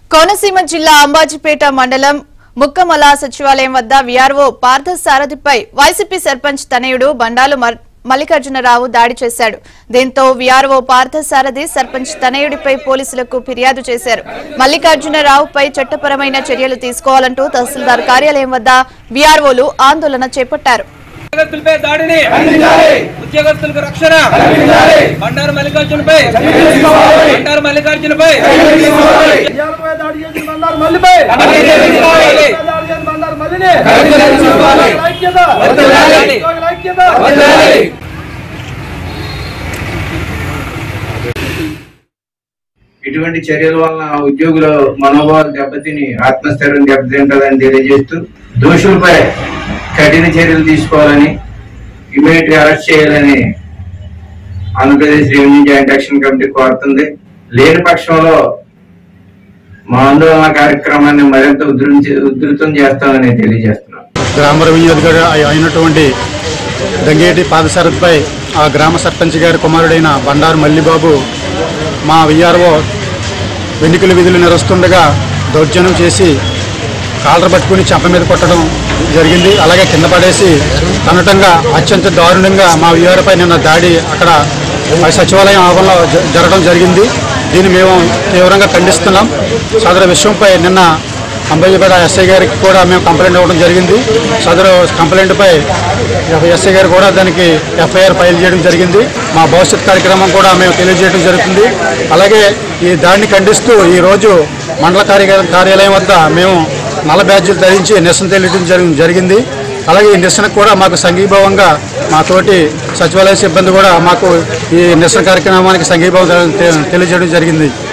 కోనసీమ జిల్లా అంబాజీపేట మండలం ముక్కమల సచివాలయం వద్ద వీఆర్ఓ పార్థసారథిపై వైసీపీ సర్పంచ్ తనయుడు బండాలు మర్- మల్లికార్జునరావు దాడి చేశాడు దీంతో వీఆర్ఓ పార్థసారథి సర్పంచ్ తనయుడిపై పోలీసులకు ఫిర్యాదు చేశారు మల్లికార్జునరావుపై చట్టపరమైన చర్యలు తీసుకోవాలంటూ తహసీల్దార్ కార్యాలయం వద్ద వీఆర్ఓలు ఆందోళన చేపట్టారు ఉద్యోగస్తులపై దాడిని ఉద్యోగస్తులకు రక్షణ బండారు మల్లికార్జునపై బండారు మల్లికార్జునపై ఇయ్యాలపై దాడి చేసిన బండారు మల్లిపై తీసుకోవాలి. దాడి చేసిన బండారు మల్లిని తీసుకోవాలి. ఉద్యోగుల ఐక్యత వర్ధిల్లాలి. ఉద్యోగుల ఐక్యత వదలాలి. ఇటువంటి చర్యల వలన ఉద్యోగుల మనోభావాలు దెబ్బతిని ఆత్మస్థైర్యం దెబ్బతింటుందని తెలియజేస్తూ దోషులపై కఠిన చర్యలు తీసుకోవాలని ఇమీడియట్ అరెస్ట్ చేయాలని Andhra Pradesh revenue joint action committee కోరుతుంది లేని పక్షంలో మా ఆందోళన కార్యక్రమాన్ని మరింత ఉధృతి ఉధృతం చేస్తామని తెలియజేస్తున్నాం గ్రామ రెవెన్యూ అధికారి అయి- అయినటువంటి దంగేటి పాదసారథిపై ఆ గ్రామ సర్పంచ్ గారి కుమారుడైన బండారు మల్లిబాబు మా విఆర్ఓ ఎన్నికల విధులు నిర్వహిస్తుండగా దౌర్జన్యం చేసి కాలర్ పట్టుకుని చెంప మీద కొట్టడం జరిగింది అలాగే కింద పడేసి అనటంగా అత్యంత దారుణంగా మా విఆర్పై నిన్న దాడి అక్కడ ఆ సచివాలయం ఆవరణలో జ- జరగడం జరిగింది దీన్ని మేము తీవ్రంగా ఖండిస్తున్నాం సదరు విషయంపై నిన్న అంబయ్యపేట ఎస్ఐ గారికి కూడా మేము కంప్లైంట్ ఇవ్వడం జరిగింది సదరు కంప్లైంట్పై ఎస్ఐ గారు కూడా దానికి ఎఫ్ఐఆర్ ఫైల్ చేయడం జరిగింది మా భవిష్యత్ కార్యక్రమం కూడా మేము తెలియజేయడం జరుగుతుంది అలాగే ఈ దాడిని ఖండిస్తూ ఈరోజు మండల కార్య కార్యాలయం వద్ద మేము నల్ల బ్యాడ్జీలు ధరించి నిరసన తెలియడం జరి- జరిగింది అలాగే ఈ నిరసనకు కూడా మాకు సంఘీభావంగా మా తోటి సచివాలయ సిబ్బంది కూడా మాకు ఈ నిరసన కార్యక్రమానికి సంఘీభావం తె- తెలియజేయడం జరిగింది